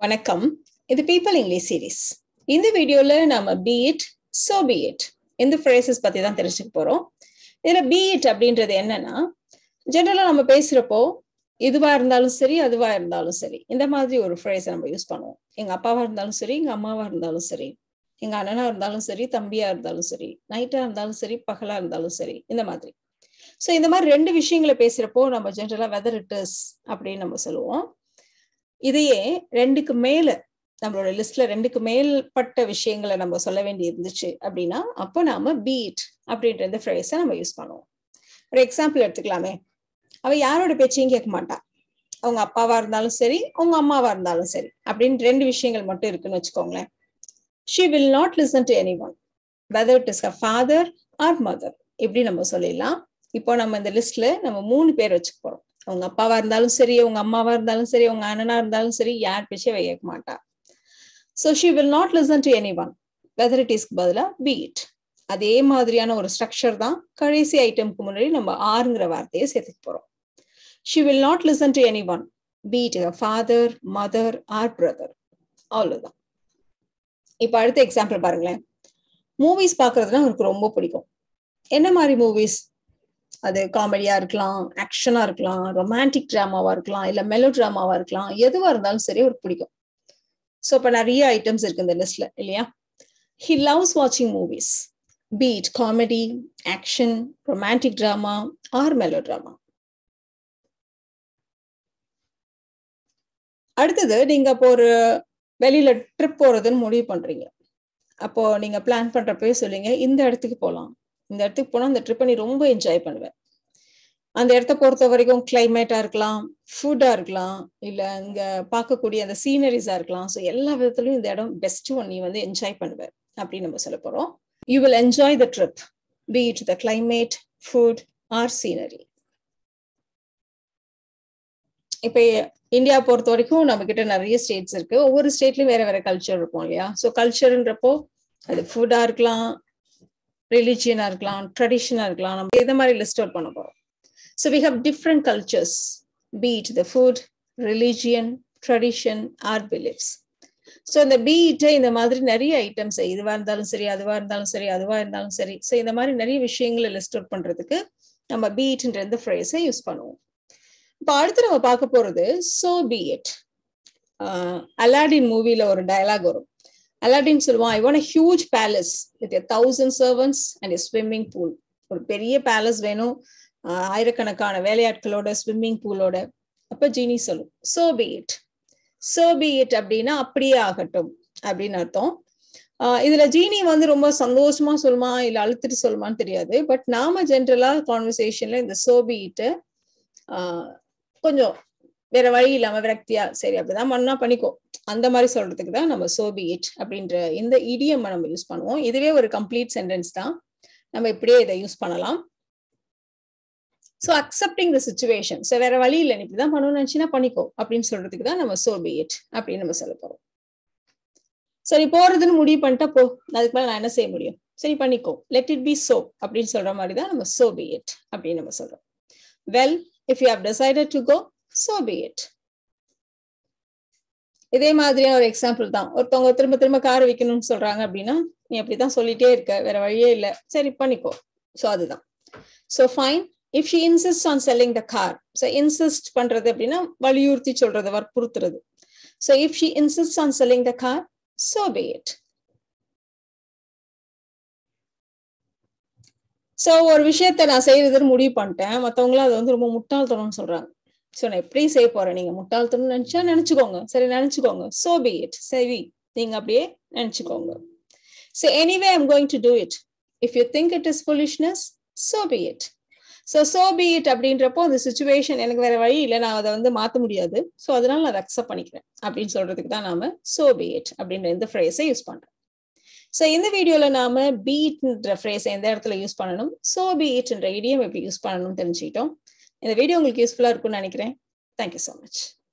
வணக்கம் இது people English series இந்த வீடியோல நாம be it so be it இந்த ஃப்ரேசஸ் பத்தி தான் தெரிஞ்சுக்க போறோம் இதுல பி இட் அப்படின்றது என்னன்னா ஜென்ரலா நம்ம பேசுறப்போ இதுவா இருந்தாலும் சரி அதுவா இருந்தாலும் சரி இந்த மாதிரி ஒரு ஃப்ரேஸை நம்ம யூஸ் பண்ணுவோம் எங்க அப்பாவா இருந்தாலும் சரி எங்க அம்மாவா இருந்தாலும் சரி எங்க அண்ணனா இருந்தாலும் சரி தம்பியா இருந்தாலும் சரி நைட்டா இருந்தாலும் சரி பகலா இருந்தாலும் சரி இந்த மாதிரி ஸோ இந்த மாதிரி ரெண்டு விஷயங்களை பேசுறப்போ நம்ம ஜென்ரலா வெதர் இட் இஸ் அப்படின்னு நம்ம சொல்லுவோம் இதையே ரெண்டுக்கு மேல நம்மளோட லிஸ்ட்ல ரெண்டுக்கு மேல்பட்ட விஷயங்களை நம்ம சொல்ல வேண்டி இருந்துச்சு அப்படின்னா அப்போ நாம பீட் அப்படின்ற இந்த ஃப்ரேஸை நம்ம யூஸ் பண்ணுவோம் ஒரு எக்ஸாம்பிள் எடுத்துக்கலாமே அவ யாரோட பேச்சையும் கேட்க மாட்டா அவங்க அப்பாவா இருந்தாலும் சரி அவங்க அம்மாவா இருந்தாலும் சரி அப்படின்னு ரெண்டு விஷயங்கள் மட்டும் இருக்குன்னு வச்சுக்கோங்களேன் she will not listen to any one whether it is her father or mother இப்படி நம்ம சொல்லிடலாம் இப்போ நம்ம இந்த லிஸ்ட்ல நம்ம மூணு பேர் வச்சுக்க போறோம் அவங்க அப்பாவா இருந்தாலும் சரி அவங்க அம்மாவா இருந்தாலும் சரி அவங்க அண்ணனா இருந்தாலும் சரி யார் பேச்சே வைக்க மாட்டா so she will not listen to any one whether it இஸ்க்கு பதிலாக பீட் அதே மாதிரியான ஒரு ஸ்ட்ரக்சர் தான் கடைசி ஐட்டம்க்கு முன்னாடி நம்ம ஆறுங்கிற வார்த்தையை சேர்த்துக்க போறோம் she will not listen to any one be it father mother or brother அவ்வளவுதான் இப்போ அடுத்த எக்ஸாம்பிள் பாருங்களேன் மூவிஸ் பார்க்கறதுனா அவருக்கு ரொம்ப பிடிக்கும் என்ன மாதிரி மூவிஸ் அது காமெடியா இருக்கலாம் ஆக்ஷனா இருக்கலாம் ரொமான்டிக் ட்ராமாவா இருக்கலாம் இல்ல மெலோ ட்ராமாவா இருக்கலாம் எதுவா இருந்தாலும் சரி அவருக்கு பிடிக்கும் ஸோ இப்போ நிறைய ஐட்டம்ஸ் இருக்கு இந்த லிஸ்ட்ல இல்லையா ஹி லவ்ஸ் வாட்சிங் மூவிஸ் பீட் comedy action romantic drama or melodrama அடுத்தது நீங்க இப்போ ஒரு வெளியில ட்ரிப் போறதுன்னு முடிவு பண்றீங்க அப்போ நீங்க பிளான் பண்றப்பவே சொல்லுங்க இந்த இடத்துக்கு போகலாம் இந்த இடத்துக்கு போனா அந்த ட்ரிப்பை நீ ரொம்ப என்ஜாய் பண்ணுவேன் அந்த இடத்த பொறுத்த வரைக்கும் கிளைமேட்டா இருக்கலாம் ஃபுட்டா இருக்கலாம் இல்ல இங்க பார்க்கக்கூடிய அந்த சீனரிஸா இருக்கலாம் ஸோ எல்லா விதத்துலயும் இந்த இடம் பெஸ்ட் ஒன் நீ வந்து என்ஜாய் பண்ணுவ அப்படின்னு நம்ம சொல்ல போறோம் you will enjoy the trip be it the climate food or scenery இப்ப இந்தியா பொறுத்த வரைக்கும் நம்ம கிட்ட நிறைய ஸ்டேட்ஸ் இருக்கு ஒவ்வொரு ஸ்டேட்லயும் வேற வேற கல்ச்சர் இருக்கும் இல்லையா ஸோ கல்ச்சர்ன்றப்போ அது ஃபுட்டா இருக்கலாம் ரிலிஜியனா இருக்கலாம் ட்ரெடிஷனா இருக்கலாம் நம்ம எந்த மாதிரி லிஸ்ட் அவுட் பண்ண போறோம் so we have different cultures be it the food religion tradition art beliefs so இந்த பீட்டை இந்த மாதிரி நிறைய ஐட்டம்ஸ் இதுவா இருந்தாலும் சரி அதுவா இருந்தாலும் சரி அதுவா இருந்தாலும் சரி ஸோ இந்த மாதிரி நிறைய விஷயங்களை லிஸ்ட் அவுட் பண்றதுக்கு நம்ம பீட்ன்ற இந்த ஃப்ரேஸை யூஸ் பண்ணுவோம் இப்போ அடுத்து நம்ம பார்க்க போறது சோ பி இட் அலாடின் மூவில ஒரு டயலாக் வரும் அலாடின் சொல்லுவான் I want huge palace with thousand servants and swimming pool ஒரு பெரிய பேலஸ் வேணும் ஆயிரக்கணக்கான வேலையாட்களோட ஸ்விம்மிங் பூலோட அப்ப ஜீனி சொல்லும் so be it so be it அப்படின்னா அப்படியே ஆகட்டும் அப்படின்னு அர்த்தம் இதுல ஜீனி வந்து ரொம்ப சந்தோஷமா சொல்லுமா இல்ல அழுத்திட்டு சொல்லுமான்னு தெரியாது பட் நாம ஜென்ரலா கான்வர்சேஷன்ல இந்த சோபி இட்ட கொஞ்சம் வேற வழி இல்லாம விரக்தியா சரி அப்படிதான் மண்ணா பண்ணிக்கோ அந்த மாதிரி சொல்றதுக்கு தான் நம்ம சோபி இட் அப்படின்ற இந்த இடியம் நம்ம யூஸ் பண்ணுவோம் இதுவே ஒரு கம்ப்ளீட் சென்டென்ஸ் தான் நம்ம இப்படியே இதை யூஸ் பண்ணலாம் so accepting the situation so வேற வழி இல்லை நீ இப்படிதான் பண்ணணும்னு நினைச்சுன்னா பண்ணிக்கோ அப்படின்னு சொல்றதுக்கு தான் நம்ம சோபி இட் அப்படின்னு நம்ம சொல்ல போறோம் சரி போறதுன்னு முடிவு பண்ணிட்டா போ அதுக்கு மேலே நான் என்ன செய்ய முடியும் சரி பண்ணிக்கோ லெட் இட் பி சோ அப்படின்னு சொல்ற மாதிரி தான் நம்ம சோ பி இட் அப்படின்னு நம்ம சொல்றோம் well if you have decided to go so be it இதே மாதிரியான ஒரு எக்ஸாம்பிள் தான் ஒருத்தவங்க திரும்ப திரும்ப கார் வைக்கணும்னு சொல்றாங்க அப்படின்னா நீ அப்படிதான் சொல்லிட்டே இருக்க வேற வழியே இல்லை சரி பண்ணிக்கோ ஸோ அதுதான் so fine if she insist on selling the car so insist பண்றது அப்படின்னா வலியுறுத்தி சொல்றது வற்புறுத்துறது so if she insist on selling the car so be it so ஒரு விஷயத்த நான் செய்யறதுன்னு முடிவு பண்ணிட்டேன் மற்றவங்களும் அதை வந்து ரொம்ப முட்டாள்தனம்னு சொல்றாங்க ஸோ நான் எப்படி செய்ய போறேன் நீங்க முட்டாள்தனம் நினைச்சா நினைச்சுக்கோங்க சரி நினைச்சுக்கோங்க சோ பி இட் சரி நீங்க அப்படியே நினைச்சுக்கோங்க so anyway I'm going to do it if you think it is foolishness so be it so so be it அப்படின்றப்போ அந்த சுச்சுவேஷன் எனக்கு வேற வழி இல்லை நான் அதை வந்து மாற்ற முடியாது ஸோ அதனால நான் அதை அக்செப்ட் பண்ணிக்கிறேன் அப்படின்னு சொல்றதுக்கு தான் நாம சோ பி இட் அப்படின்ற இந்த ஃப்ரேஸை யூஸ் பண்றோம் ஸோ இந்த வீடியோல நாம பீட்ன்ற ஃப்ரேஸ் எந்த இடத்துல யூஸ் பண்ணணும் சோ பீட்ன்ற இடியம் எப்படி யூஸ் பண்ணணும் தெரிஞ்சுக்கிட்டோம் இந்த வீடியோ உங்களுக்கு யூஸ்ஃபுல்லா இருக்கும்னு நினைக்கிறேன் தேங்க்யூ ஸோ மச்